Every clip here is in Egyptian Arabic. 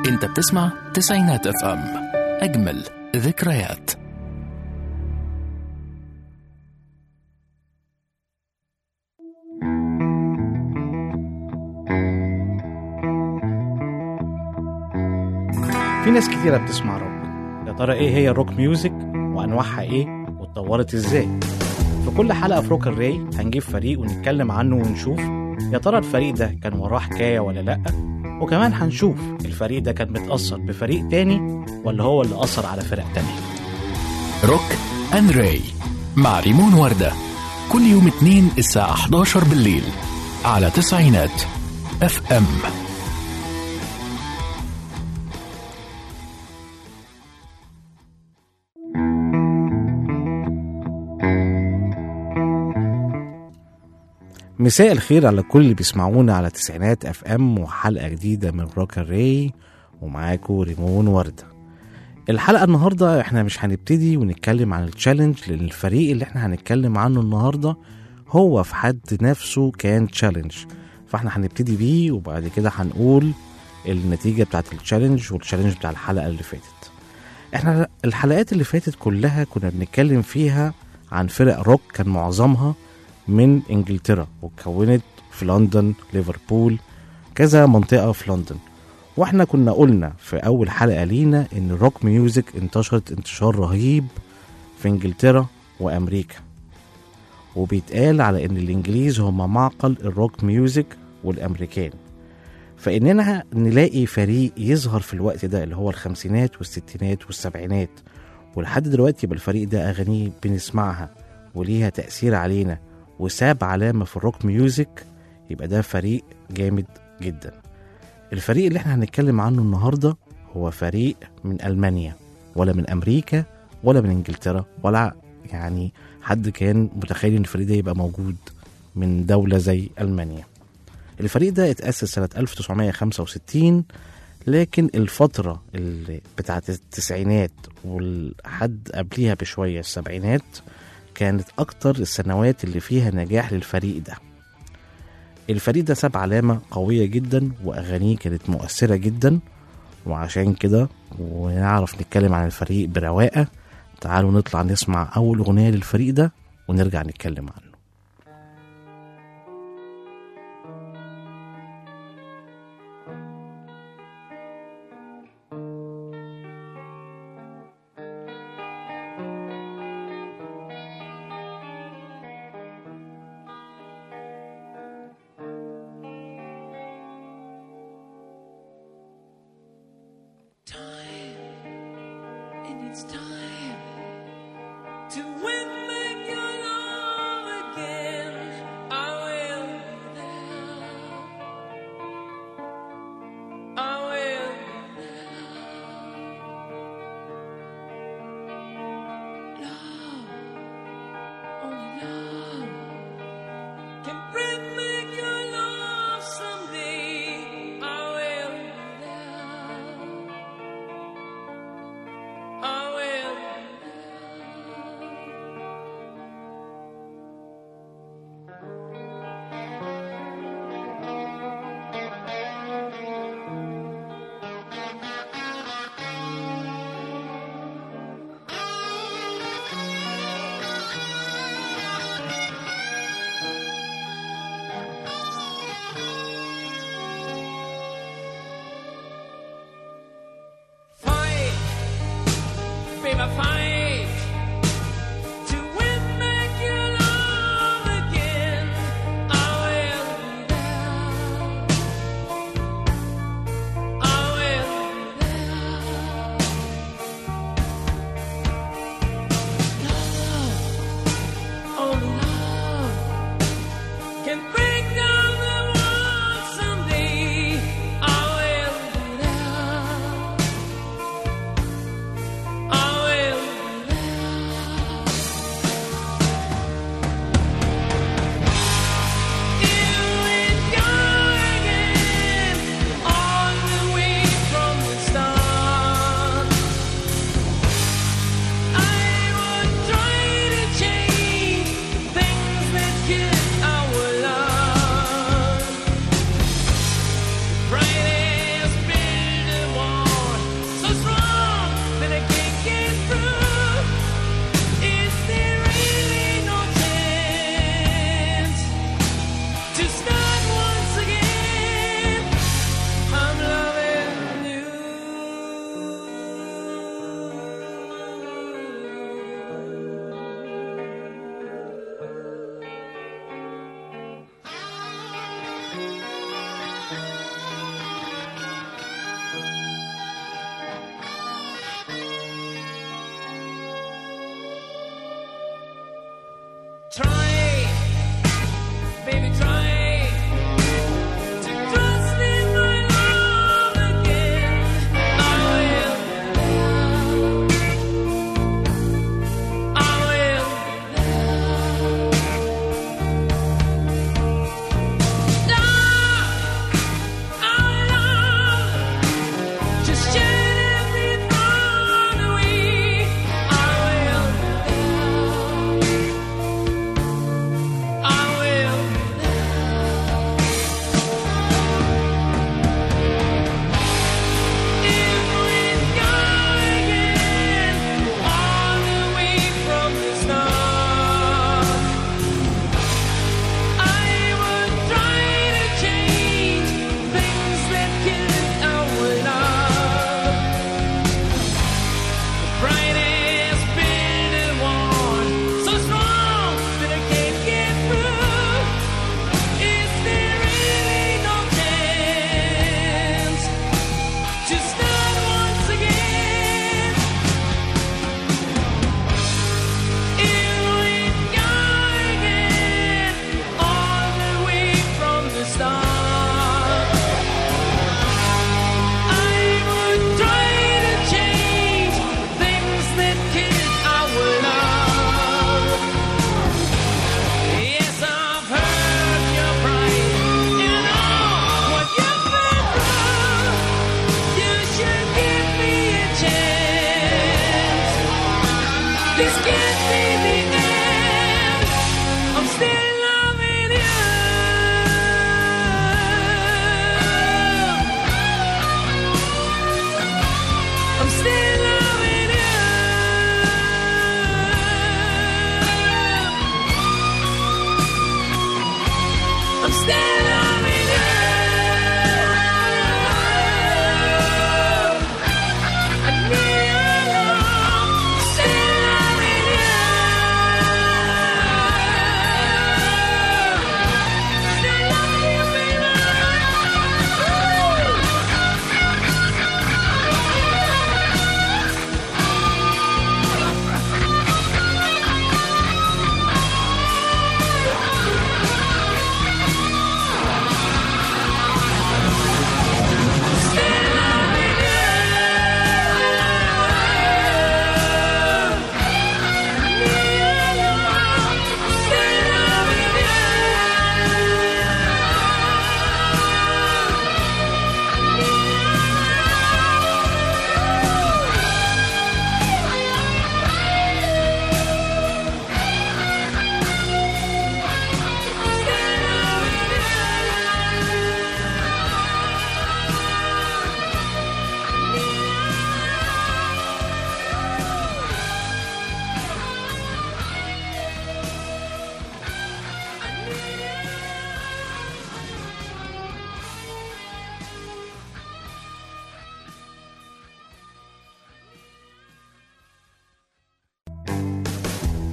انت بتسمع تسعينات اف ام اجمل ذكريات في ناس كتيرة بتسمع روك يا ترى ايه هي الروك ميوزك وانواعها ايه واتطورت ازاي في كل حلقة في روك الراي هنجيب فريق ونتكلم عنه ونشوف يا ترى الفريق ده كان وراه حكاية ولا لأ وكمان هنشوف الفريق ده كان متأثر بفريق تاني ولا هو اللي أثر على فرق تانية روك اند راي مع ريمون وردة كل يوم اثنين الساعة 11 بالليل على تسعينات اف ام مساء الخير على كل اللي بيسمعونا على تسعينات اف ام وحلقة جديدة من روك الراي ومعاكم ريمون وردة الحلقة النهاردة احنا مش هنبتدي ونتكلم عن التشالنج لان الفريق اللي احنا هنتكلم عنه النهاردة هو في حد نفسه كان تشالنج فاحنا هنبتدي بيه وبعد كده هنقول النتيجة بتاعت التشالنج والتشالنج بتاع الحلقة اللي فاتت احنا الحلقات اللي فاتت كلها كنا بنتكلم فيها عن فرق روك كان معظمها من انجلترا واتكونت في لندن ليفربول كذا منطقة في لندن واحنا كنا قلنا في اول حلقة لينا ان الروك ميوزك انتشرت انتشار رهيب في انجلترا وامريكا وبيتقال على ان الانجليز هم معقل الروك ميوزك والامريكان فاننا نلاقي فريق يظهر في الوقت ده اللي هو الخمسينات والستينات والسبعينات ولحد دلوقتي يبقى الفريق ده اغانيه بنسمعها وليها تأثير علينا وساب علامة في الروك ميوزك يبقى ده فريق جامد جدا الفريق اللي احنا هنتكلم عنه النهاردة هو فريق من ألمانيا ولا من أمريكا ولا من إنجلترا ولا يعني حد كان متخيل ان الفريق ده يبقى موجود من دولة زي ألمانيا الفريق ده اتأسس سنة 1965 لكن الفترة اللي بتاعت التسعينات والحد قبليها بشوية السبعينات كانت أكتر السنوات اللي فيها نجاح للفريق ده الفريق ده ساب علامة قوية جدا وأغانيه كانت مؤثرة جدا وعشان كده ونعرف نتكلم عن الفريق برواقة تعالوا نطلع نسمع أول أغنية للفريق ده ونرجع نتكلم عنه And it's time to win back your love again. I will be there. I will be there. Love, only love can bring back your love someday. I will be there. I will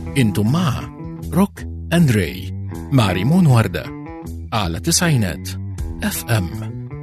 انتم مع روك اند راي مع ريمون وردة على تسعينات اف ام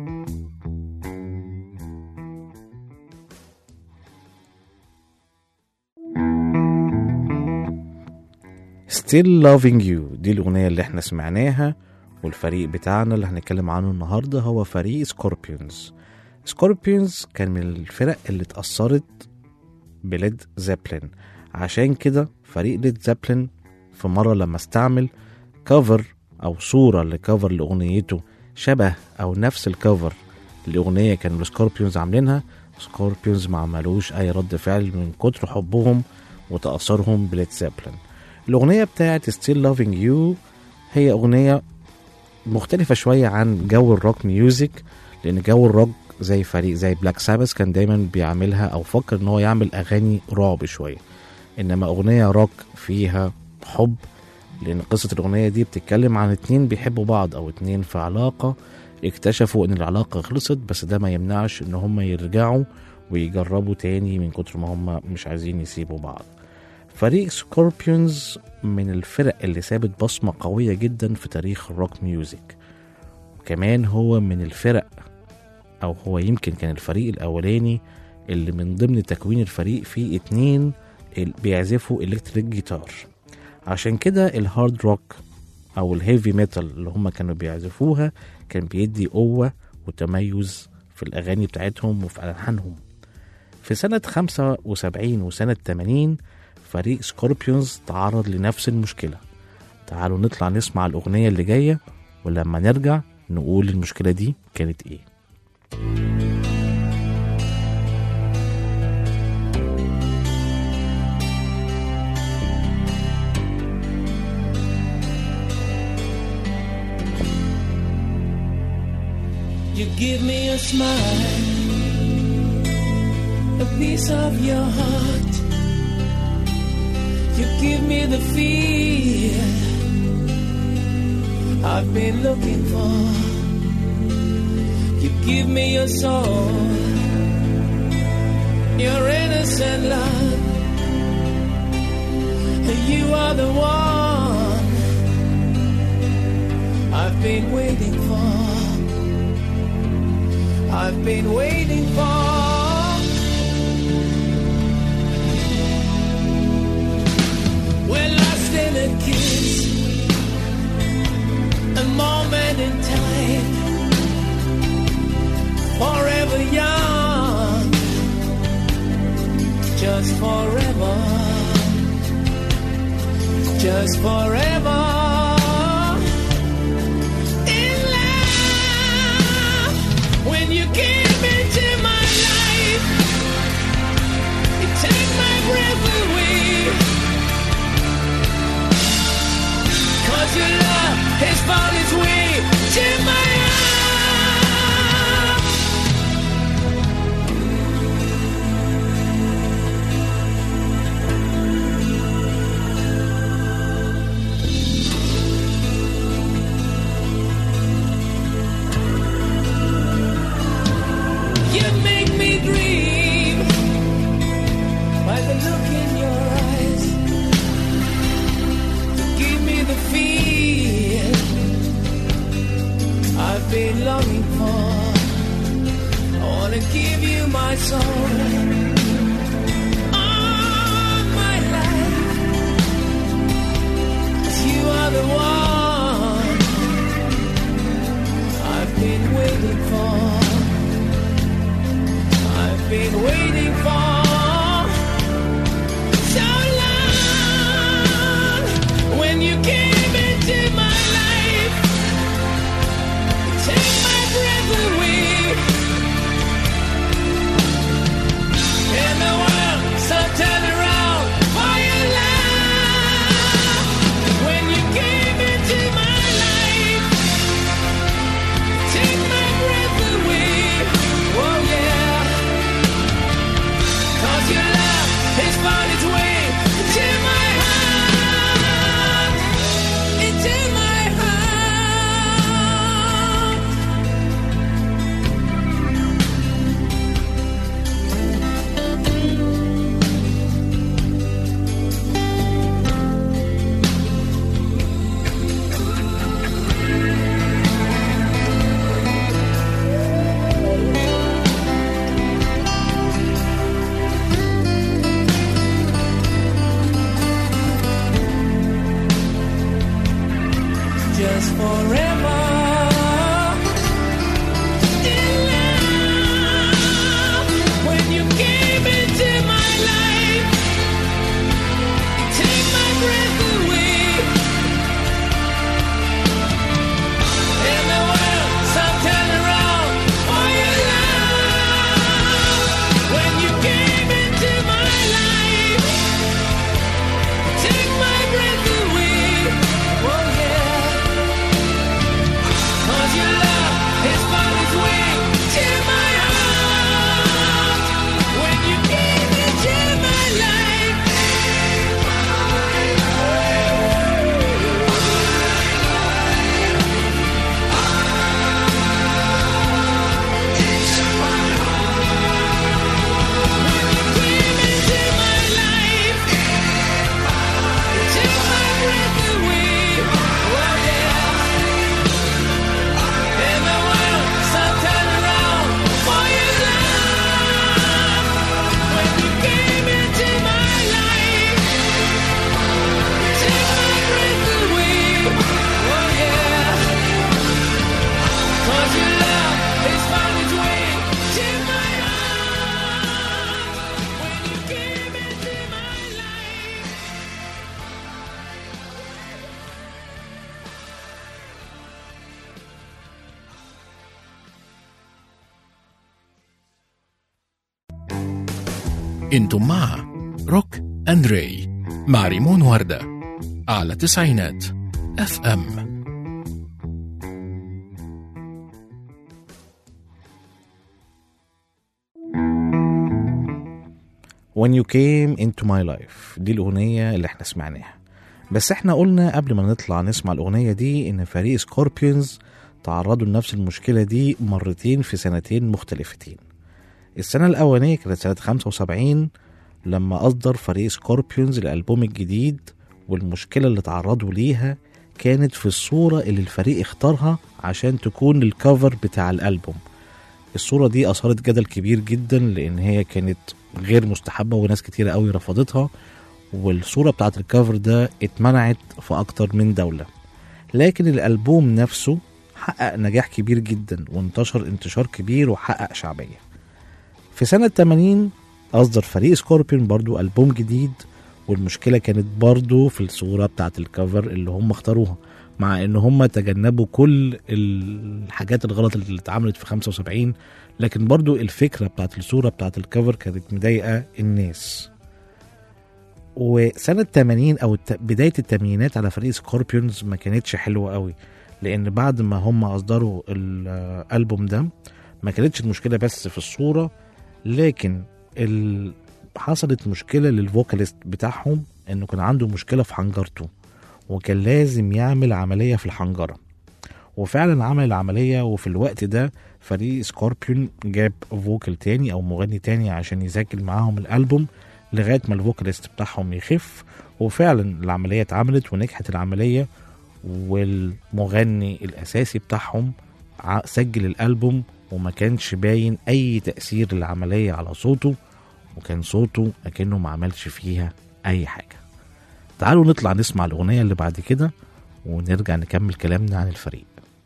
Still Loving You دي الأغنية اللي احنا سمعناها والفريق بتاعنا اللي هنتكلم عنه النهاردة هو فريق سكوربيونز سكوربيونز كان من الفرق اللي اتأثرت بليد زابلين عشان كده فريق ليد زابلين في مرة لما استعمل كفر أو صورة لكفر لأغنيته شبه أو نفس الكفر لأغنية كانوا السكوربيونز عاملينها سكوربيونز ما عملوش أي رد فعل من كتر حبهم وتأثرهم بليد زابلين الأغنية بتاعت Still Loving You هي أغنية مختلفة شوية عن جو الروك ميوزك لأن جو الروك زي فريق زي بلاك سابس كان دايما بيعملها أو فكر إن هو يعمل أغاني رعب شوية إنما أغنية روك فيها حب لأن قصة الأغنية دي بتتكلم عن اتنين بيحبوا بعض أو اتنين في علاقة اكتشفوا إن العلاقة خلصت بس ده ما يمنعش إن هما يرجعوا ويجربوا تاني من كتر ما هما مش عايزين يسيبوا بعض فريق سكوربيونز من الفرق اللي سابت بصمة قوية جدا في تاريخ الروك ميوزك وكمان هو من الفرق أو هو يمكن كان الفريق الأولاني اللي من ضمن تكوين الفريق فيه اتنين ال- بيعزفوا إلكتريك جيتار عشان كده الهارد روك أو الهيفي ميتال اللي هم كانوا بيعزفوها كان بيدي قوة وتميز في الأغاني بتاعتهم وفي ألحانهم في سنة 75 وسنة 80 فريق سكوربيونز تعرض لنفس المشكلة تعالوا نطلع نسمع الأغنية اللي جاية ولما نرجع نقول المشكلة دي كانت إيه You give me a smile, a piece of your heart. You give me the feel I've been looking for. You give me your soul, your innocent love. You are the one I've been waiting for. I've been waiting for. We're lost in a kiss, a moment in time, forever young, just forever, just forever. In love, when you came into my life, you take my breath away. Cause your love has found its way to my heart. You make me dream by the look in your eyes. Give me the feel I've been longing for. I wanna give you my soul, all my life. 'Cause you are the one I've been waiting for. I've been waiting for so long. When you came into my life, you take my breath away, and the world so turn around for your love. When you came into my life, take my breath away. Oh yeah. انتم مع روك اند راي مع ريمون وردة على تسعينات اف ام When You Came Into My Life دي الأغنية اللي احنا سمعناها بس احنا قلنا قبل ما نطلع نسمع الأغنية دي إن فريق سكوربيونز تعرضوا لنفس المشكلة دي مرتين في سنتين مختلفتين السنة الأولانية كانت سنة 75 لما أصدر فريق سكوربيونز الألبوم الجديد والمشكلة اللي تعرضوا ليها كانت في الصورة اللي الفريق اختارها عشان تكون الكفر بتاع الألبوم الصورة دي أثارت جدل كبير جدا لأن هي كانت غير مستحبة وناس كتيرة قوي رفضتها والصورة بتاعت الكفر ده اتمنعت في أكتر من دولة لكن الألبوم نفسه حقق نجاح كبير جدا وانتشر انتشار كبير وحقق شعبية في سنة 80 أصدر فريق سكوربيون برضو ألبوم جديد والمشكلة كانت برضو في الصورة بتاعت الكفر اللي هم اختاروها مع ان هم تجنبوا كل الحاجات الغلط اللي اتعملت في 75 لكن برضو الفكرة بتاعت الصورة بتاعت الكفر كانت مضايقة الناس وسنة 80 أو الت- بداية التمانينات على فريق سكوربيونز ما كانتش حلوة قوي لأن بعد ما هم أصدروا الألبوم ده ما كانتش المشكلة بس في الصورة لكن ال... حصلت مشكلة للفوكاليست بتاعهم إنه كان عنده مشكلة في حنجرته وكان لازم يعمل عملية في الحنجرة وفعلا عمل العملية وفي الوقت ده فريق سكوربيون جاب فوكال تاني أو مغني تاني عشان يسجل معاهم الألبوم لغاية ما الفوكاليست بتاعهم يخف وفعلا العملية اتعملت ونجحت العملية والمغني الأساسي بتاعهم ع- سجل الألبوم وما كانش باين أي تأثير للعملية على صوته وكان صوته أكنه ما عملش فيها أي حاجة تعالوا نطلع نسمع الأغنية اللي بعد كده ونرجع نكمل كلامنا عن الفريق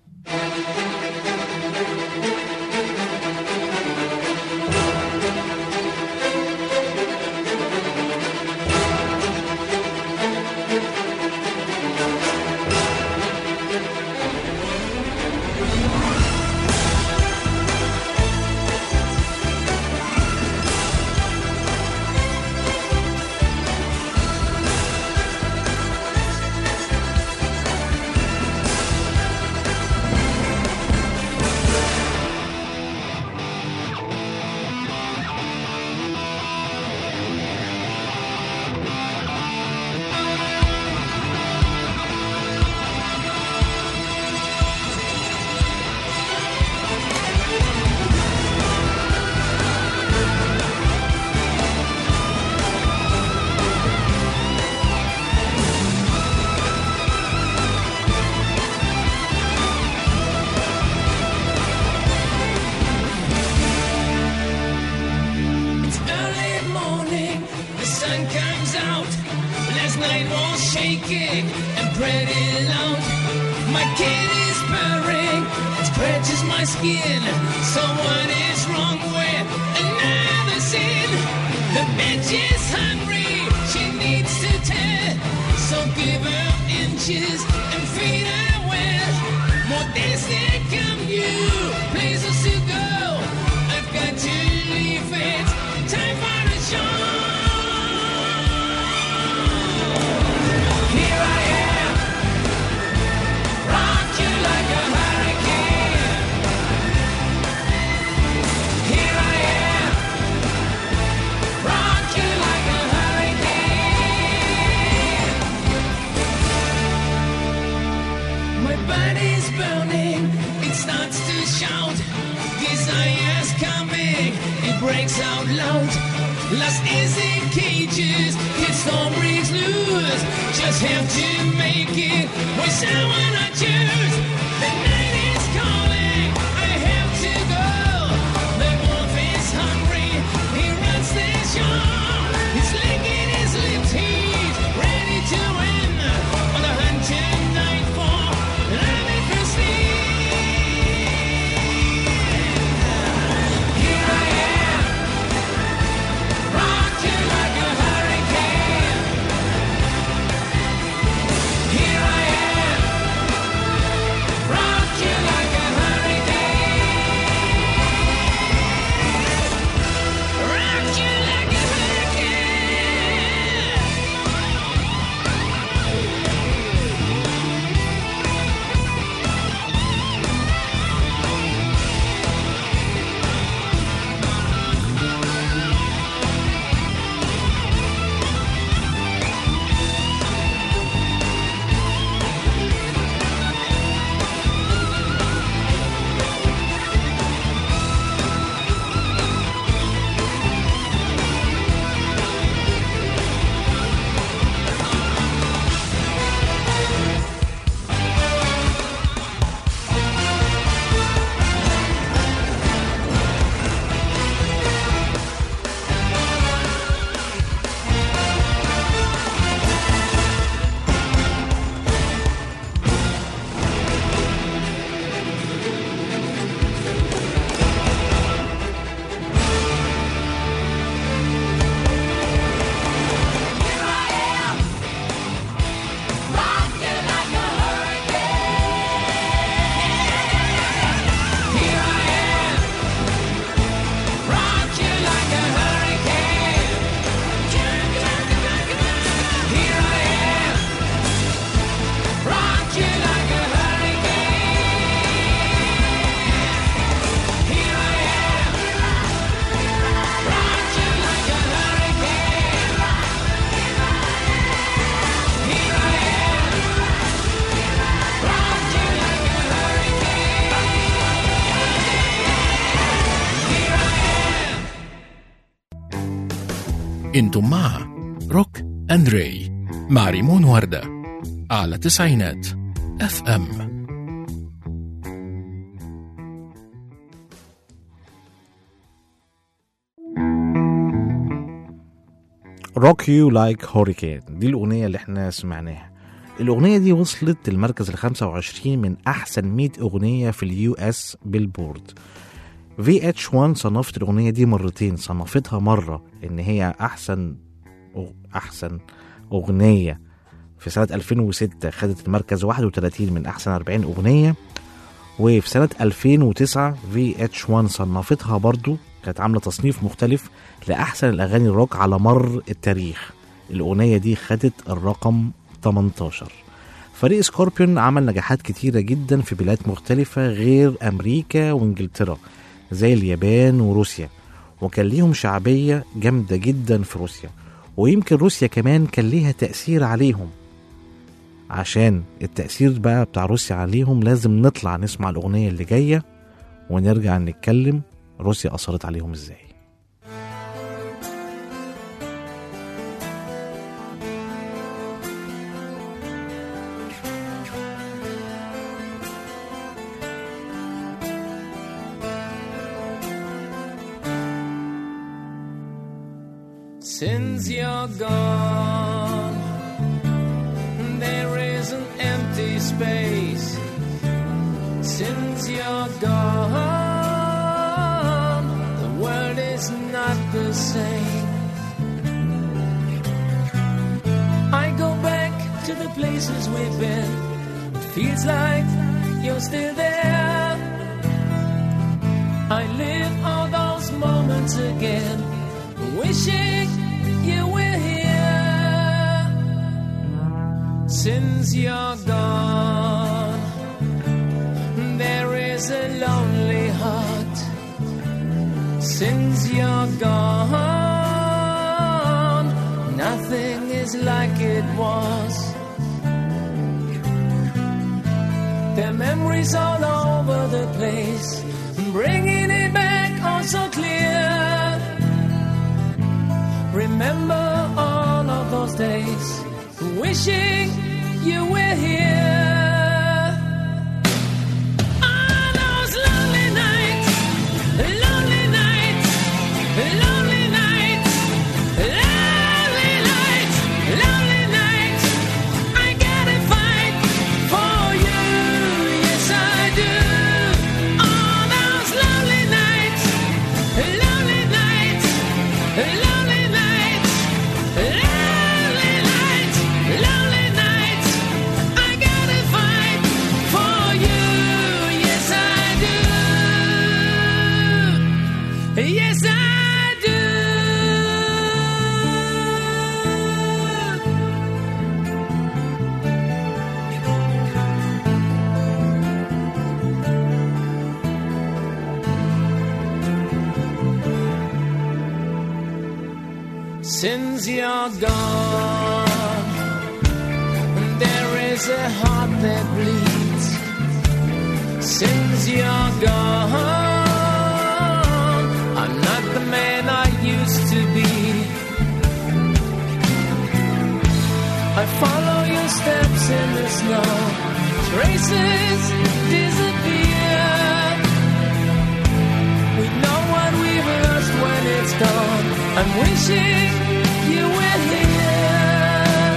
It's early morning, the sun comes out. Last night was shaking and pretty loud. My kid is purring, it scratches my skin. So what is wrong with another sin? The bitch is hungry, she needs to tell. So give her inches and feed her well. More days they come you, places to go. I've got to leave it. Time for a show. Here I am. Rock you like a hurricane. Here I am. Rock you like a hurricane. My body's burning, it starts to shout. Desire's coming, it breaks out loud. Lost is in cages, its storm breaks loose. Just have to make it with someone I choose. The night is calling, I have to go. The wolf is hungry, he runs the show. He's licking his lips, he's ready to win. On the hunt tonight for love and prestige. Here I am, rock you like a hurricane. Here I am, انتم مع روك اند راي مع ريمون وردة على تسعينات اف ام روك يو لايك هوريكين دي الأغنية اللي احنا سمعناها الأغنية دي وصلت المركز ال 25 من أحسن 100 أغنية في اليو اس بالبورد في اتش 1 صنفت الأغنية دي مرتين صنفتها مرة إن هي أحسن أغ- أحسن أغنية في سنة 2006 خدت المركز 31 من أحسن 40 أغنية وفي سنة 2009 في اتش 1 صنفتها برضو كانت عاملة تصنيف مختلف لأحسن الأغاني الروك على مر التاريخ الأغنية دي خدت الرقم 18 فريق سكوربيون عمل نجاحات كتيرة جدا في بلاد مختلفة غير أمريكا وإنجلترا زي اليابان وروسيا وكان ليهم شعبية جامدة جدا في روسيا ويمكن روسيا كمان كان ليها تأثير عليهم عشان التأثير بقى بتاع روسيا عليهم لازم نطلع نسمع الأغنية اللي جاية ونرجع نتكلم روسيا أثرت عليهم إزاي Since you're gone, there is an empty space. Since you're gone, the world is not the same. I go back to the places we've been. It feels like you're still there. I live all those moments again, wishing you were here. Since you're gone, there is a lonely heart. Since you're gone, nothing is like it was. There are memories all over the place, bringing it back all so clear. Remember all of those days, wishing you were here. On those lonely nights, lonely nights, lonely nights, lonely nights, lonely nights. I gotta fight for you, yes I do. On those lonely nights, lonely nights, lonely nights, lonely nights, lonely nights. I gotta fight for you, yes I do. Yes I do. Since you're gone, there is a heart that bleeds. Since you're gone, I'm not the man I used to be. I follow your steps in the snow, traces disappear. We know what we've lost when it's gone. I'm wishing you were here.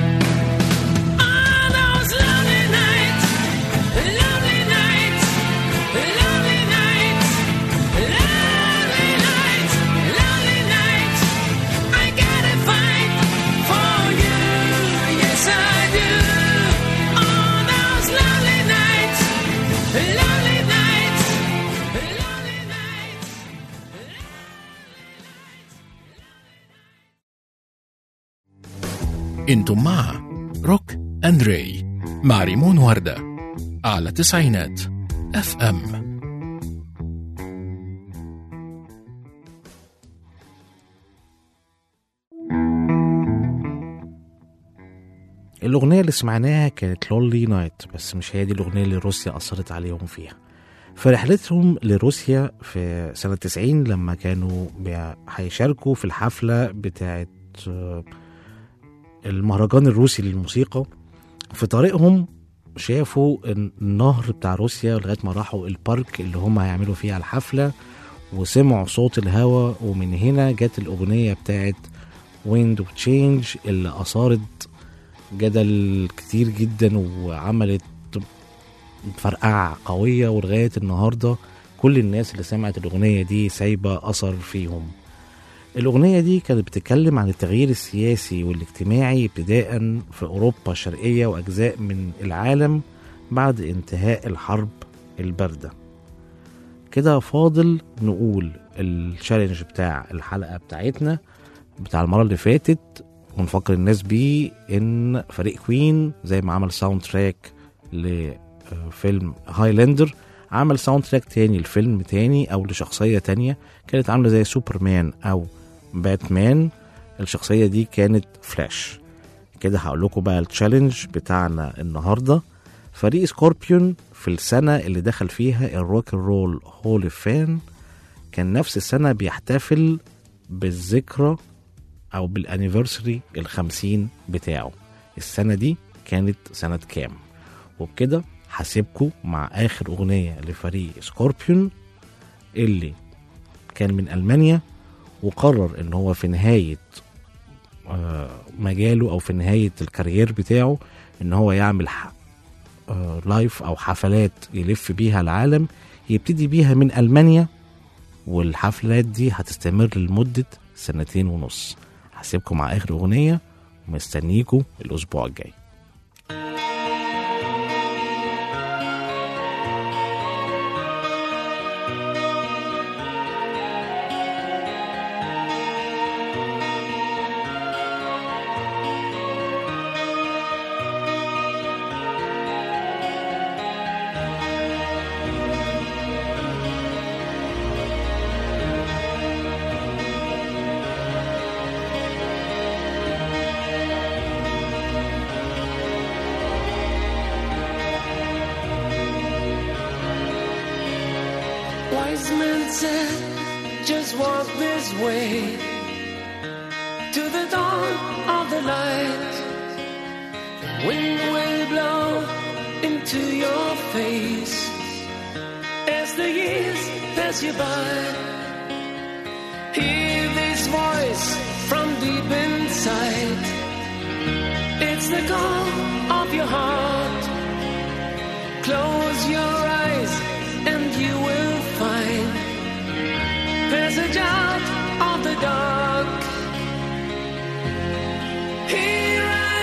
On those lonely nights, lonely nights, lonely nights, lonely nights, lonely nights. I gotta fight for you, yes I do. On those lonely nights, lonely nights, lonely nights. انتم مع روك اند راي مع ريمون وردة على تسعينات اف ام الأغنية اللي سمعناها كانت لولي نايت بس مش هي دي الأغنية اللي روسيا أثرت عليهم فيها في رحلتهم لروسيا في سنة 90 لما كانوا بي- هيشاركوا في الحفلة بتاعت آه، المهرجان الروسي للموسيقى في طريقهم شافوا إن النهر بتاع روسيا لغاية ما راحوا البارك اللي هم هيعملوا فيها الحفلة وسمعوا صوت الهوا ومن هنا جت الأغنية بتاعت ويند تشينج اللي أثارت جدل كتير جدا وعملت فرقعة قوية ولغاية النهاردة كل الناس اللي سمعت الأغنية دي سايبة أثر فيهم الأغنية دي كانت بتتكلم عن التغيير السياسي والاجتماعي ابتداء في أوروبا الشرقية وأجزاء من العالم بعد انتهاء الحرب الباردة كده فاضل نقول التشالنج بتاع الحلقة بتاعتنا بتاع المرة اللي فاتت ونفكر الناس بيه ان فريق كوين زي ما عمل ساوند تراك لفيلم هايلاندر عمل ساوند تراك تاني لفيلم تاني او لشخصية تانية كانت عاملة زي سوبرمان او باتمان الشخصية دي كانت فلاش كده هقول لكم بقى التشالنج بتاعنا النهارده فريق سكوربيون في السنة اللي دخل فيها الروك and رول هول اوف فان كان نفس السنة بيحتفل بالذكرى أو بالانيفرساري الخمسين بتاعه السنة دي كانت سنة كام وبكده هسيبكم مع آخر أغنية لفريق سكوربيون اللي كان من ألمانيا وقرر إن هو في نهاية آه، مجاله أو في نهاية الكارير بتاعه إن هو يعمل ح- آه، لايف أو حفلات يلف بيها العالم يبتدي بيها من ألمانيا والحفلات دي هتستمر لمدة سنتين ونص هسيبكم مع آخر أغنية ومستنيكم الأسبوع الجاي Wise men said, just walk this way to the dawn of the light. The wind will blow into your face as the years pass you by. Hear this voice from deep inside. It's the call of your heart. Close your eyes and you will find passage out of the dark. Here I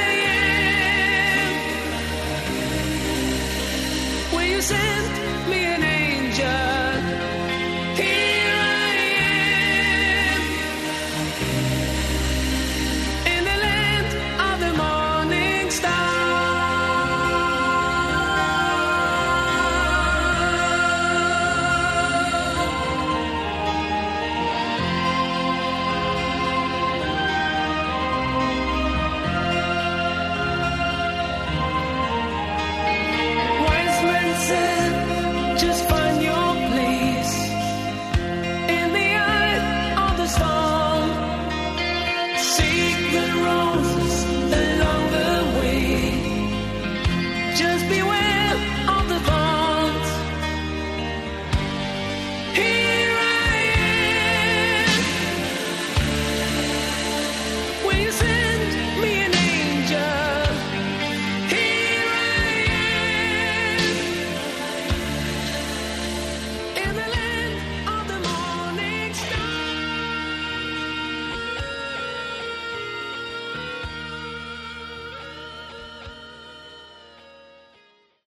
am. Will you send me an angel?